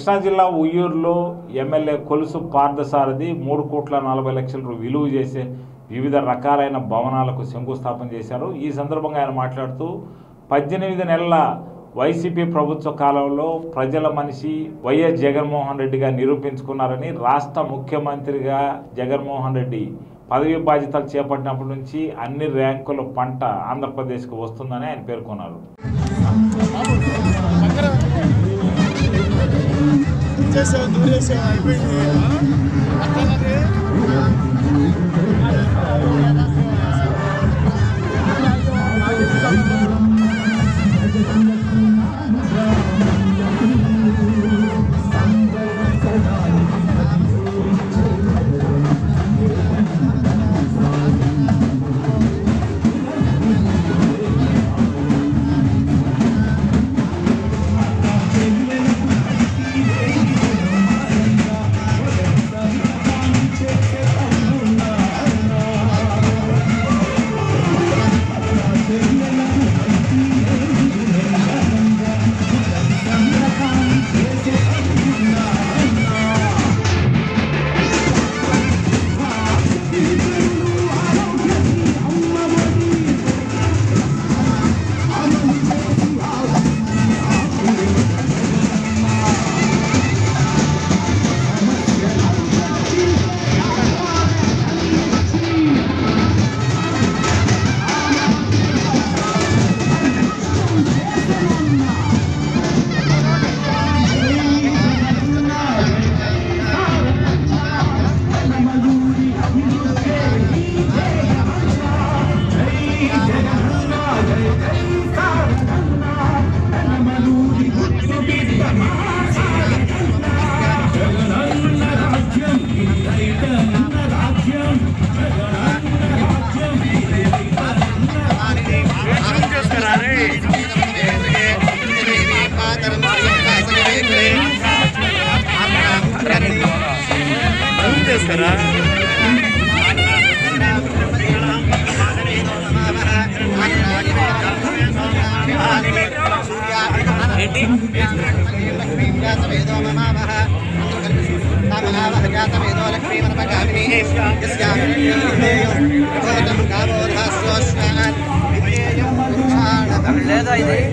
కృష్ణా జిల్లా ఉయ్యూరులో ఎమ్మెల్యే కొలుసు పార్థసారథి మూడు కోట్ల నలభై లక్షల విలువ చేసే వివిధ రకాలైన భవనాలకు శంకుస్థాపన చేశారు ఈ సందర్భంగా ఆయన మాట్లాడుతూ పద్దెనిమిది నెలల వైసీపీ ప్రభుత్వ కాలంలో ప్రజల మనిషి వైఎస్ జగన్మోహన్ రెడ్డిగా నిరూపించుకున్నారని రాష్ట్ర ముఖ్యమంత్రిగా జగన్మోహన్ రెడ్డి పదవి బాధ్యతలు చేపట్టినప్పటి నుంచి అన్ని ర్యాంకుల పంట ఆంధ్రప్రదేశ్కు వస్తుందని ఆయన పేర్కొన్నారు చేసావు దూరేసావు అయిపోయింది అట్లన్నది చేస్తారా లేదా ఇది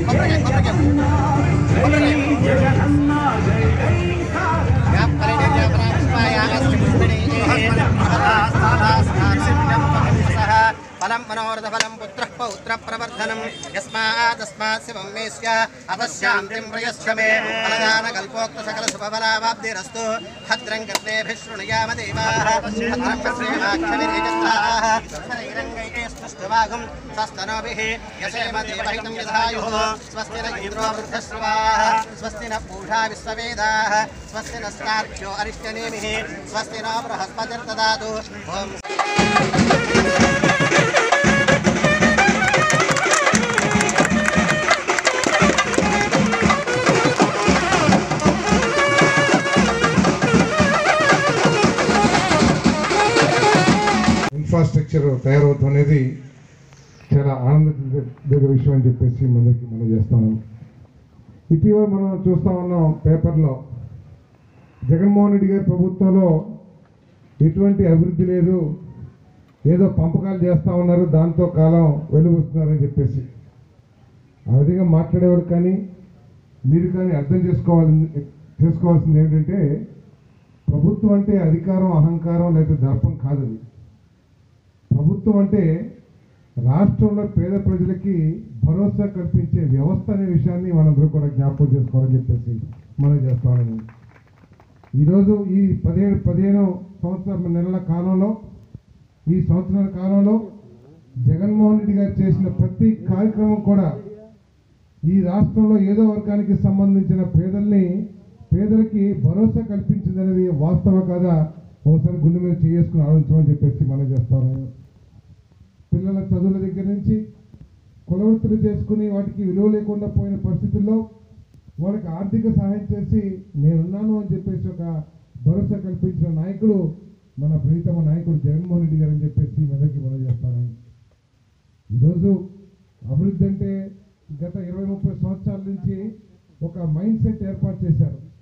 ఫలం మనోరథ ఫలం పుత్ర పౌత్ర ప్రవర్ధనం యస్మాతస్మాత్ శివం మేస్య అపశ్యాంతిం ప్రయశ్చ మే ఫలదాన కల్పోక్త సకల శుభఫలావాప్తిరస్తు భద్రం కర్ణేభిः శృణుయామ దేవాः భద్రం శ్రీవాక్షవిరేజస్రాः శరీరంగైకే స్పృష్టవాగం స్వస్తనోభిः యశేమ దేవహితం యథాయుः స్వస్తి న ఇంద్రో వృద్ధశ్రవాः స్వస్తి న పూషా విశ్వవేదాः స్వస్తి నస్తార్క్ష్యో అరిష్టనేమిः స్వస్తి న బృహస్పతిర్దదాతు ఓం ఇన్ఫ్రాస్ట్రక్చర్ తయారవుతుంది అనేది చాలా ఆనందదగ్గ విషయం అని చెప్పేసి మనకి మనం చేస్తాను ఇటీవల మనం చూస్తా ఉన్నాం పేపర్లో జగన్మోహన్ రెడ్డి గారి ప్రభుత్వంలో ఎటువంటి అభివృద్ధి లేదు ఏదో పంపకాలు చేస్తూ ఉన్నారు దాంతో కాలం వెలువస్తున్నారని చెప్పేసి ఆ విధంగా మాట్లాడేవాడు కానీ మీరు కానీ అర్థం చేసుకోవాలి చేసుకోవాల్సింది ఏంటంటే ప్రభుత్వం అంటే అధికారం అహంకారం లేదా దర్పం కాదది ప్రభుత్వం అంటే రాష్ట్రంలో పేద ప్రజలకి భరోసా కల్పించే వ్యవస్థ అనే విషయాన్ని మనందరూ కూడా జ్ఞాపకం చేసుకోవాలని చెప్పేసి మనం చేస్తామని ఈరోజు ఈ పదిహేడు పదిహేను సంవత్సరాల నెలల కాలంలో ఈ సంవత్సరాల కాలంలో జగన్మోహన్ రెడ్డి గారు చేసిన ప్రతి కార్యక్రమం కూడా ఈ రాష్ట్రంలో ఏదో వర్గానికి సంబంధించిన పేదల్ని పేదలకి భరోసా కల్పించిందనేది వాస్తవ కాదా ఒకసారి గుండె మీద చేసుకుని ఆలోచించమని చెప్పేసి మనం చేస్తాను పిల్లల చదువుల దగ్గర నుంచి కులవృత్తులు చేసుకుని వాటికి విలువ లేకుండా పోయిన పరిస్థితుల్లో వాళ్ళకి ఆర్థిక సహాయం చేసి నేనున్నాను అని చెప్పేసి ఒక భరోసా కల్పించిన నాయకుడు మన ప్రీతమ నాయకుడు జగన్మోహన్ రెడ్డి గారు అని చెప్పేసి మెదకి మనం చేస్తాను ఈరోజు అభివృద్ధి అంటే గత ఇరవై ముప్పై సంవత్సరాల నుంచి ఒక మైండ్ సెట్ ఏర్పాటు చేశారు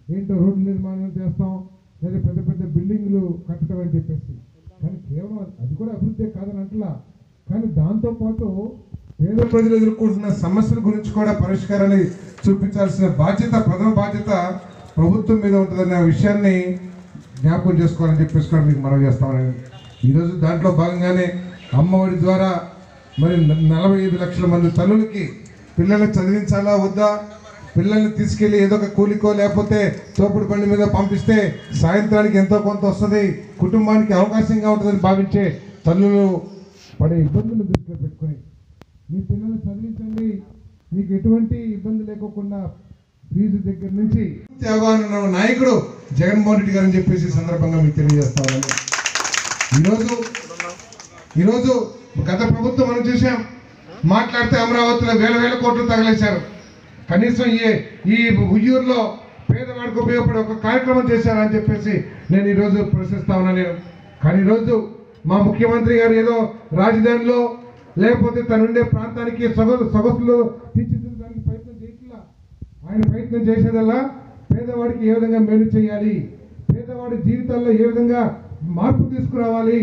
ఏంటో రోడ్లు నిర్మాణం చేస్తాం లేదా పెద్ద పెద్ద బిల్డింగ్లు కట్టడం అని చెప్పేసి కానీ కేవలం అది- అది కూడా అభివృద్ధి కాదని అంటలా కానీ దాంతోపాటు పేద ప్రజలు ఎదుర్కొంటున్న సమస్యల గురించి కూడా పరిష్కారాన్ని చూపించాల్సిన బాధ్యత ప్రథమ బాధ్యత ప్రభుత్వం మీద ఉంటుందనే విషయాన్ని జ్ఞాపకం చేసుకోవాలని చెప్పేసి కూడా మీకు మనం చేస్తామని ఈరోజు దాంట్లో భాగంగానే అమ్మఒడి ద్వారా మరి న- నలభై ఐదు లక్షల మంది తల్లులకి పిల్లల్ని చదివించాలా వద్దా పిల్లల్ని తీసుకెళ్ళి ఏదో ఒక కూలికో లేకపోతే తోపుడు బండి మీద పంపిస్తే సాయంత్రానికి ఎంతో కొంత వస్తుంది కుటుంబానికి అవకాశంగా ఉంటుందని భావించే తల్లులు పడే ఇబ్బందులు దృష్టిలో పెట్టుకొని మీ పిల్లల్ని చదివించండి మీకు ఎటువంటి ఇబ్బంది లేకోకుండా ఫీజు దగ్గర నుంచి పూర్తి అవగాహన ఉన్న నాయకుడు జగన్మోహన్ రెడ్డి గారు అని చెప్పేసి ఈ సందర్భంగా మీకు తెలియజేస్తామని ఈరోజు ఈరోజు గత ప్రభుత్వం మనం చూసాం మాట్లాడితే అమరావతిలో వేల వేల కోట్లు తగలేశారు కనీసం ఈ ఈ ఉయ్యూరులో పేదవాడికి ఉపయోగపడే ఒక కార్యక్రమం చేశారని చెప్పేసి నేను ఈరోజు ప్రశ్నిస్తా ఉన్నా నేను కానీ ఈరోజు మా ముఖ్యమంత్రి గారు ఏదో రాజధానిలో లేకపోతే తనుండే ప్రాంతానికి సొగ సొగసులు తీర్చిదిద్దడానికి ప్రయత్నం చేయట్లా ఆయన ప్రయత్నం చేసేదల్లా పేదవాడికి ఏ విధంగా మేలు చేయాలి పేదవాడి జీవితాల్లో ఏ విధంగా మార్పు తీసుకురావాలి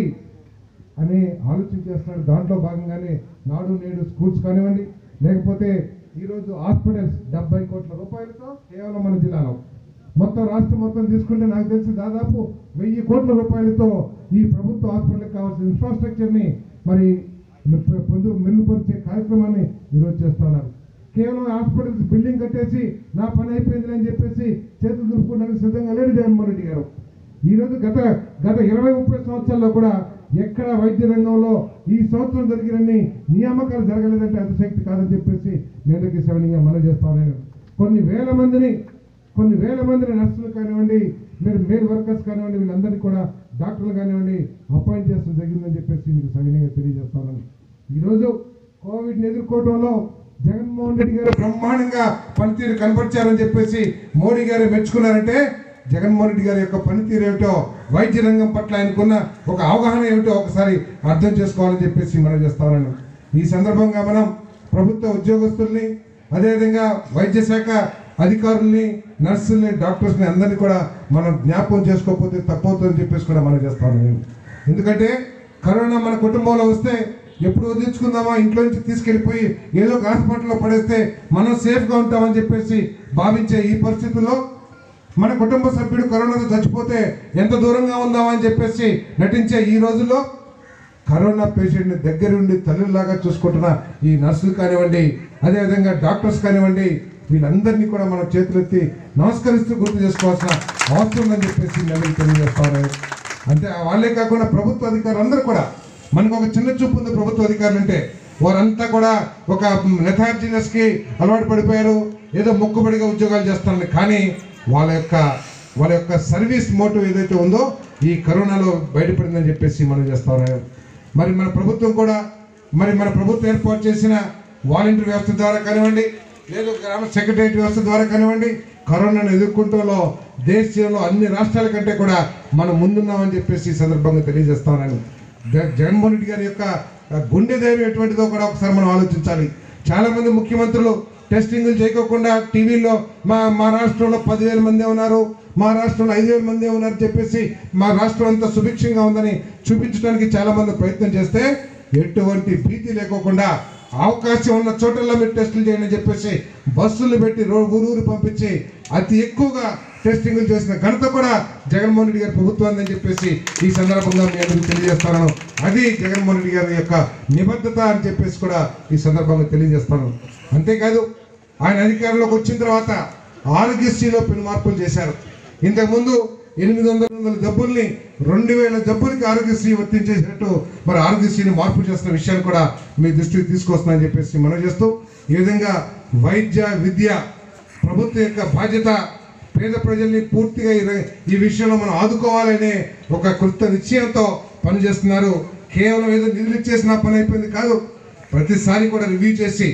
అని ఆలోచన చేస్తున్నాడు దాంట్లో భాగంగానే నాడు నేడు స్కూల్స్ కానివ్వండి లేకపోతే ఈరోజు హాస్పిటల్స్ డెబ్బై కోట్ల రూపాయలతో కేవలం మన జిల్లాలో మొత్తం రాష్ట్రం మొత్తం తీసుకుంటే నాకు తెలిసి దాదాపు వెయ్యి కోట్ల రూపాయలతో ఈ ప్రభుత్వ హాస్పిటల్కి కావాల్సిన ఇన్ఫ్రాస్ట్రక్చర్ని మరి మె- పొందు మెరుగుపరిచే కార్యక్రమాన్ని ఈరోజు చేస్తున్నారు కేవలం హాస్పిటల్స్ బిల్డింగ్ కట్టేసి నా పని అయిపోయింది అని చెప్పేసి చేతులు దులుపుకోవడానికి సిద్ధంగా లేడు జగన్మోహన్ రెడ్డి గారు ఈరోజు గత గత ఇరవై ముప్పై సంవత్సరాల్లో కూడా ఎక్కడ వైద్య రంగంలో ఈ సంవత్సరం జరిగినన్ని నియామకాలు జరగలేదంటే అతిశక్తి కాదని చెప్పేసి మేధకి శ్రవణీయంగా మనం చేస్తాను నేను కొన్ని వేల మందిని కొన్ని వేల మందిని నర్సులు కానివ్వండి మీరు మేల్ వర్కర్స్ కానివ్వండి వీళ్ళందరినీ కూడా డాక్టర్లు కానివ్వండి అపాయింట్ చేస్తూ జరిగిందని చెప్పేసి మీకు సవినీయంగా తెలియజేస్తాను ఈరోజు కోవిడ్ని ఎదుర్కోవడంలో జగన్మోహన్ రెడ్డి గారు బ్రహ్మాండంగా పనితీరు కనపరిచారని చెప్పేసి మోడీ గారు మెచ్చుకున్నారంటే జగన్మోహన్ రెడ్డి గారి యొక్క పనితీరు ఏమిటో వైద్య రంగం పట్ల ఆయనకున్న ఒక అవగాహన ఏమిటో ఒకసారి అర్థం చేసుకోవాలని చెప్పేసి మనం చేస్తామని ఈ సందర్భంగా మనం ప్రభుత్వ ఉద్యోగస్తుల్ని అదేవిధంగా వైద్య శాఖ అధికారుల్ని నర్సుల్ని డాక్టర్స్ని అందరినీ కూడా మనం జ్ఞాపకం చేసుకోకపోతే తప్పవుతుందని చెప్పేసి కూడా మనం చేస్తాను నేను ఎందుకంటే కరోనా మన కుటుంబంలో వస్తే ఎప్పుడు వదిలించుకుందామా ఇంట్లో నుంచి తీసుకెళ్ళిపోయి ఏదో ఒక హాస్పిటల్లో పడేస్తే మనం సేఫ్గా ఉంటామని చెప్పేసి భావించే ఈ పరిస్థితుల్లో మన కుటుంబ సభ్యుడు కరోనాతో చచ్చిపోతే ఎంత దూరంగా ఉందామా అని చెప్పేసి నటించే ఈ రోజుల్లో కరోనా పేషెంట్ని దగ్గరుండి తల్లిలాగా చూసుకుంటున్న ఈ నర్సులు కానివ్వండి అదేవిధంగా డాక్టర్స్ కానివ్వండి వీళ్ళందరినీ కూడా మనం చేతులెత్తి నమస్కరిస్తూ గుర్తు చేసుకోవాల్సిన అవసరం ఉందని చెప్పేసి నేను తెలియజేస్తాను అంతే వాళ్ళే కాకుండా ప్రభుత్వ అధికారులు అందరూ కూడా మనకు ఒక చిన్న చూపు ఉంది ప్రభుత్వ అధికారులు అంటే వారంతా కూడా ఒక లెథార్జినస్ కి అలవాటు పడిపోయారు ఏదో మొక్కుబడిగా ఉద్యోగాలు చేస్తారని కానీ వాళ్ళ యొక్క వాళ్ళ యొక్క సర్వీస్ మోటివ్ ఏదైతే ఉందో ఈ కరోనాలో బయటపడిందని చెప్పేసి మనం చేస్తాం మరి మన ప్రభుత్వం కూడా మరి మన ప్రభుత్వం ఏర్పాటు చేసిన వాలంటీర్ వ్యవస్థ ద్వారా కానివ్వండి లేదు గ్రామ సెక్రటరియట్ వ్యవస్థ ద్వారా కానివ్వండి కరోనాను ఎదుర్కొంటంలో దేశంలో అన్ని రాష్ట్రాల కంటే కూడా మనం ముందున్నామని చెప్పేసి ఈ సందర్భంగా తెలియజేస్తామని జ- జగన్మోహన్ రెడ్డి గారి యొక్క ఆ, గుండె ధైర్యం ఎటువంటిదో కూడా ఒకసారి మనం ఆలోచించాలి చాలా మంది ముఖ్యమంత్రులు టెస్టింగ్లు చేయకోకుండా టీవీలో మా మా రాష్ట్రంలో పదివేల మంది ఉన్నారు మా రాష్ట్రంలో ఐదు వేల మంది ఉన్నారు చెప్పేసి మా రాష్ట్రం అంతా సుభిక్షంగా ఉందని చూపించడానికి చాలా మంది ప్రయత్నం చేస్తే ఎటువంటి భీతి లేకోకుండా అవకాశం ఉన్న చోటల్లో మీరు టెస్టులు చేయండి అని చెప్పేసి బస్సులు పెట్టి రో ఊరు ఊరు పంపించి అతి ఎక్కువగా టెస్టింగ్లు చేసిన ఘనత కూడా జగన్మోహన్ రెడ్డి గారి ప్రభుత్వం అని చెప్పేసి ఈ సందర్భంగా మీ అందరికీ తెలియజేస్తాను అది జగన్మోహన్ రెడ్డి గారి యొక్క నిబద్ధత అని చెప్పేసి కూడా ఈ సందర్భంగా తెలియజేస్తాను అంతేకాదు ఆయన అధికారంలోకి వచ్చిన తర్వాత ఆరోగ్యశ్రీలో పెను మార్పులు చేశారు ఇంతకుముందు ఎనిమిది వందల వందల జబ్బుల్ని రెండు వేల జబ్బులకి ఆరోగ్యశ్రీ వర్తించేసినట్టు మరి ఆరోగ్యశ్రీని మార్పు చేస్తున్న విషయాన్ని కూడా మీ దృష్టికి తీసుకొస్తున్నానని చెప్పేసి మనం చేస్తూ ఈ విధంగా వైద్య విద్య ప్రభుత్వం యొక్క బాధ్యత పేద ప్రజల్ని పూర్తిగా ఈ ర- ఈ విషయంలో మనం ఆదుకోవాలనే ఒక కృత నిశ్చయంతో పనిచేస్తున్నారు కేవలం ఏదో నిధులు ఇచ్చేసిన పని అయిపోయింది కాదు ప్రతిసారి కూడా రివ్యూ చేసి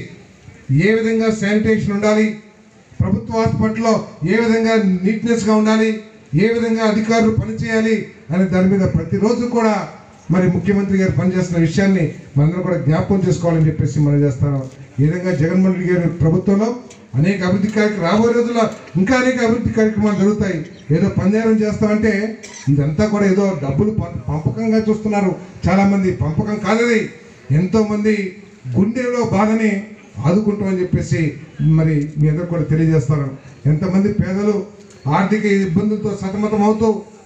ఏ విధంగా శానిటేషన్ ఉండాలి ప్రభుత్వ హాస్పిటల్లో ఏ విధంగా నీట్నెస్గా ఉండాలి ఏ విధంగా అధికారులు పనిచేయాలి అనే దాని మీద ప్రతిరోజు కూడా మరి ముఖ్యమంత్రి గారు పనిచేస్తున్న విషయాన్ని మనందరం కూడా జ్ఞాపకం చేసుకోవాలని చెప్పేసి మనం చేస్తాను ఈ విధంగా జగన్మోహన్ రెడ్డి గారి ప్రభుత్వంలో అనేక అభివృద్ధి కార్యక్రమాలు రాబోయే రోజుల్లో ఇంకా అనేక అభివృద్ధి కార్యక్రమాలు జరుగుతాయి ఏదో పంజారం చేస్తామంటే ఇదంతా కూడా ఏదో డబ్బులు పం- పంపకంగా చూస్తున్నారు చాలా మంది పంపకం కాదది ఎంతో మంది గుండెలో బాధని ఆదుకుంటామని చెప్పేసి మరి మీ అందరూ కూడా తెలియజేస్తాను ఎంతమంది పేదలు ఆర్థిక ఇబ్బందులతో సతమతం అవుతూ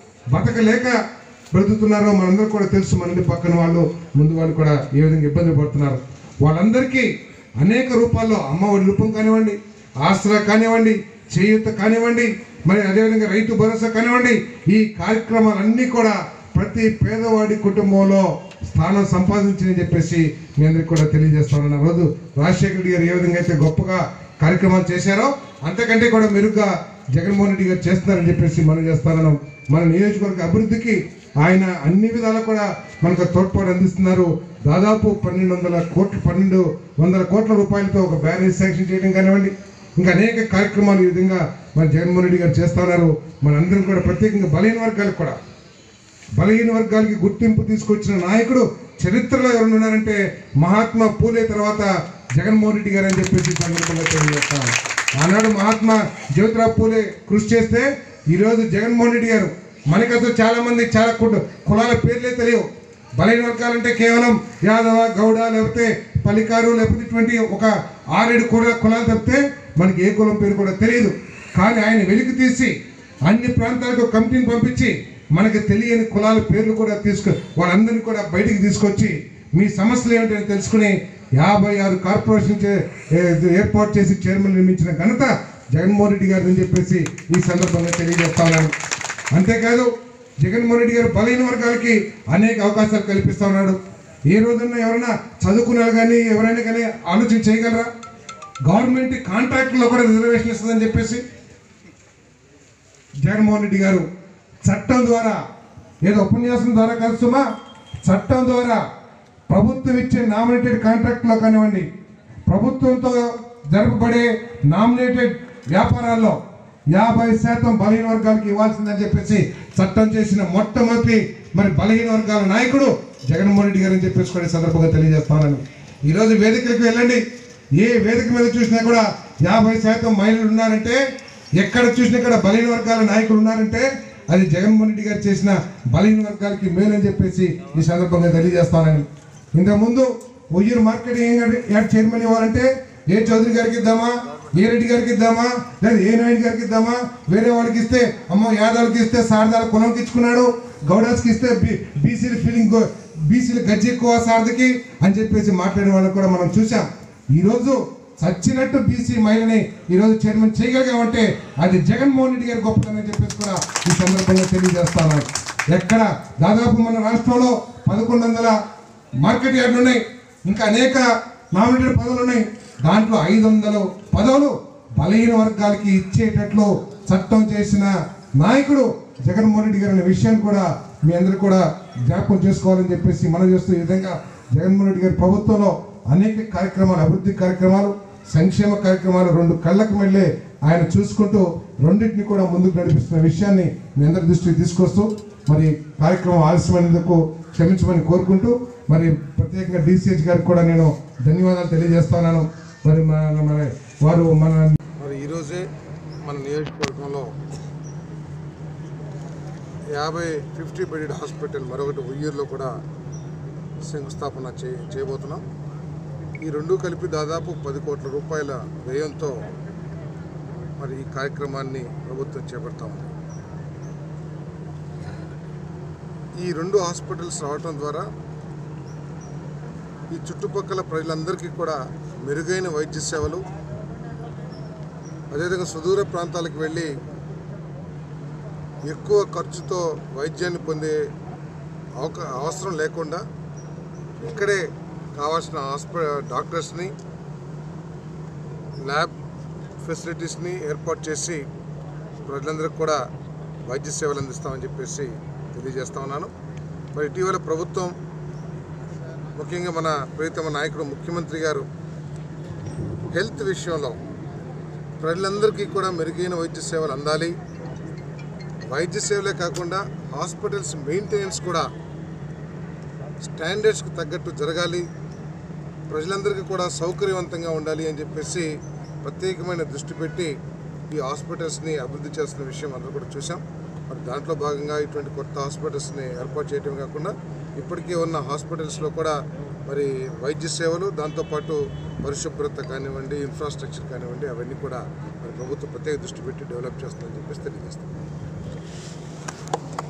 బతకలేక బ్రతుకుతున్నారో మనందరూ కూడా తెలుసు మన ఇంటి పక్కన వాళ్ళు ముందు వాళ్ళు కూడా ఏ విధంగా ఇబ్బంది పడుతున్నారు వాళ్ళందరికీ అనేక రూపాల్లో అమ్మఒడి రూపం కానివ్వండి ఆసరా కానివ్వండి చేయూత కానివ్వండి మరి అదేవిధంగా రైతు భరోసా కానివ్వండి ఈ కార్యక్రమాలన్నీ కూడా ప్రతి పేదవాడి కుటుంబంలో స్థానం సంపాదించని చెప్పేసి మీ అందరికి కూడా తెలియజేస్తానన్న రోజు రాజశేఖర రెడ్డి గారు ఏ విధంగా అయితే గొప్పగా కార్యక్రమాలు చేశారో అంతకంటే కూడా మెరుగ్గా జగన్మోహన్ రెడ్డి గారు చేస్తున్నారని చెప్పేసి మనం చేస్తానన్నాం మన నియోజకవర్గ అభివృద్ధికి ఆయన అన్ని విధాలా కూడా మనకు తోడ్పాటు అందిస్తున్నారు దాదాపు పన్నెండు వందల కోట్లు పన్నెండు వందల కోట్ల రూపాయలతో ఒక బ్యారేజ్ శాంక్షన్ చేయడం కానివ్వండి ఇంకా అనేక కార్యక్రమాలు ఈ విధంగా మన జగన్మోహన్ రెడ్డి గారు చేస్తున్నారు మనందరం కూడా ప్రత్యేకంగా బలహీన వర్గాలకు కూడా బలహీన వర్గాలకి గుర్తింపు తీసుకొచ్చిన నాయకుడు చరిత్రలో ఎవరు ఉన్నారంటే మహాత్మా పూలే తర్వాత జగన్మోహన్ రెడ్డి గారు అని చెప్పేసి ఈ సందర్భంగా తెలియజేస్తాను ఆనాడు మహాత్మా జ్యోతిరావు పూలే కృషి చేస్తే ఈరోజు జగన్మోహన్ రెడ్డి గారు మనకి అసలు చాలా మంది చాలా కుట- కులాల పేర్లే తెలియవు బలహీన వర్గాలంటే కేవలం యాదవ గౌడ లేకపోతే పలికారు లేకపోతే ఇటువంటి ఒక ఆరేడు కుల కులాలు తప్పితే మనకి ఏ కులం పేరు కూడా తెలియదు కానీ ఆయన వెలికి తీసి అన్ని ప్రాంతాలకు కమిటీని పంపించి మనకు తెలియని కులాల పేర్లు కూడా తీసుకు వాళ్ళందరినీ కూడా బయటికి తీసుకొచ్చి మీ సమస్యలు ఏమిటని తెలుసుకుని యాభై ఆరు కార్పొరేషన్ చే- ఏ- ఏర్పాటు చేసి చైర్మన్ నిర్మించిన ఘనత జగన్మోహన్ రెడ్డి గారు అని చెప్పేసి ఈ సందర్భంగా తెలియజేస్తా ఉన్నాను అంతేకాదు జగన్మోహన్ రెడ్డి గారు బలహీన వర్గాలకి అనేక అవకాశాలు కల్పిస్తా ఉన్నాడు ఏ రోజున ఎవరైనా చదువుకున్నారు కానీ ఎవరైనా కానీ ఆలోచన చేయగలరా గవర్నమెంట్ కాంట్రాక్ట్లో కూడా రిజర్వేషన్ ఇస్తుందని చెప్పేసి జగన్మోహన్ రెడ్డి గారు చట్టం ద్వారా ఏదో ఉపన్యాసం ద్వారా కాదు సుమా చట్టం ద్వారా ప్రభుత్వం ఇచ్చే నామినేటెడ్ కాంట్రాక్ట్లో కానివ్వండి ప్రభుత్వంతో జరపబడే నామినేటెడ్ వ్యాపారాల్లో యాభై శాతం బలహీన వర్గాలకు ఇవ్వాల్సిందని చెప్పేసి చట్టం చేసిన మొట్టమొదటి మరి బలహీన వర్గాల నాయకుడు జగన్మోహన్ రెడ్డి గారు అని చెప్పేసి కూడా ఈ సందర్భంగా తెలియజేస్తానని ఈరోజు వేదికలకు వెళ్ళండి ఏ వేదిక మీద చూసినా కూడా యాభై శాతం మహిళలు ఉన్నారంటే ఎక్కడ చూసినా ఇక్కడ బలహీన వర్గాల నాయకులు ఉన్నారంటే అది జగన్మోహన్ రెడ్డి గారు చేసిన బలహీన వర్గాలకి మేలని చెప్పేసి ఈ సందర్భంగా తెలియజేస్తానని ఇంతకుముందు ఉయ్యూరు మార్కెటింగ్ యాడ్ చైర్మన్ ఇవ్వాలంటే ఏ చౌదరి గారికి ఇద్దామా ఏ రెడ్డి గారికి ఇద్దామా లేదా ఏ నాయుడు గారికి ఇద్దామా వేరే వాళ్ళకి ఇస్తే అమ్మో యాదవ్కి ఇస్తే సారదాల కులంకి ఇచ్చుకున్నాడు గౌడాస్కి ఇస్తే బీసీల ఫీలింగ్ బీసీల గజ్జి ఎక్కువ సారథికి అని చెప్పేసి మాట్లాడే వాళ్ళని కూడా మనం చూసాం ఈరోజు చచ్చినట్టు బీసీ మహిళని ఈరోజు చైర్మన్ చేయగలిగామంటే అది జగన్మోహన్ రెడ్డి గారి గొప్పతనం అని చెప్పేసి కూడా ఈ సందర్భంగా తెలియజేస్తాను ఎక్కడ దాదాపు మన రాష్ట్రంలో పదకొండు వందల మార్కెట్ యార్డులు ఉన్నాయి ఇంకా అనేక నామినేటెడ్ పదవులు ఉన్నాయి దాంట్లో ఐదు వందలు పదవులు బలహీన వర్గాలకి ఇచ్చేటట్లు చట్టం చేసిన నాయకుడు జగన్మోహన్ రెడ్డి గారు అనే విషయాన్ని కూడా మీ అందరూ కూడా జ్ఞాపకం చేసుకోవాలని చెప్పేసి మనం చేస్తూ ఈ విధంగా జగన్మోహన్ రెడ్డి గారి ప్రభుత్వంలో అనేక కార్యక్రమాలు అభివృద్ధి కార్యక్రమాలు సంక్షేమ కార్యక్రమాలు రెండు కళ్ళకు వెళ్ళే ఆయన చూసుకుంటూ రెండింటిని కూడా ముందుకు నడిపిస్తున్న విషయాన్ని మీ అందరి దృష్టికి తీసుకొస్తూ మరి కార్యక్రమం ఆలస్యమైనందుకు క్షమించమని కోరుకుంటూ మరి ప్రత్యేకంగా డిసిహెచ్ గారికి కూడా నేను ధన్యవాదాలు తెలియజేస్తున్నాను మరి మన మన వారు మన మరి ఈరోజే మన నియోజకవర్గంలో యాభై ఫిఫ్టీ బెడెడ్ హాస్పిటల్ మరొకటి ఉయ్యూరులో కూడా శంకుస్థాపన చే చేయబోతున్నాం ఈ రెండు కలిపి దాదాపు పది కోట్ల రూపాయల వ్యయంతో మరి ఈ కార్యక్రమాన్ని ప్రభుత్వం చేపడతా ఉంది ఈ రెండు హాస్పిటల్స్ రావటం ద్వారా ఈ చుట్టుపక్కల ప్రజలందరికీ కూడా మెరుగైన వైద్య సేవలు అదేవిధంగా సుదూర ప్రాంతాలకు వెళ్ళి ఎక్కువ ఖర్చుతో వైద్యాన్ని పొందే అవక అవసరం లేకుండా ఇక్కడే కావాల్సిన హాస్ప డాక్టర్స్ని ల్యాబ్ ఫెసిలిటీస్ని ఏర్పాటు చేసి ప్రజలందరికీ కూడా వైద్య సేవలు అందిస్తామని చెప్పేసి తెలియజేస్తా ఉన్నాను మరి ఇటీవల ప్రభుత్వం ముఖ్యంగా మన ప్రియతమ నాయకుడు ముఖ్యమంత్రి గారు హెల్త్ విషయంలో ప్రజలందరికీ కూడా మెరుగైన వైద్య సేవలు అందాలి వైద్య సేవలే కాకుండా హాస్పిటల్స్ మెయింటెనెన్స్ కూడా స్టాండర్డ్స్కి తగ్గట్టు జరగాలి ప్రజలందరికీ కూడా సౌకర్యవంతంగా ఉండాలి అని చెప్పేసి ప్రత్యేకమైన దృష్టి పెట్టి ఈ హాస్పిటల్స్ని అభివృద్ధి చేస్తున్న విషయం అందరూ కూడా చూసాం మరి దాంట్లో భాగంగా ఇటువంటి కొత్త హాస్పిటల్స్ని ఏర్పాటు చేయడమే కాకుండా ఇప్పటికే ఉన్న హాస్పిటల్స్లో కూడా మరి వైద్య సేవలు దాంతోపాటు పరిశుభ్రత కానివ్వండి ఇన్ఫ్రాస్ట్రక్చర్ కానివ్వండి అవన్నీ కూడా మరి ప్రభుత్వం ప్రత్యేక దృష్టి పెట్టి డెవలప్ చేస్తుందని చెప్పేసి తెలియజేస్తాం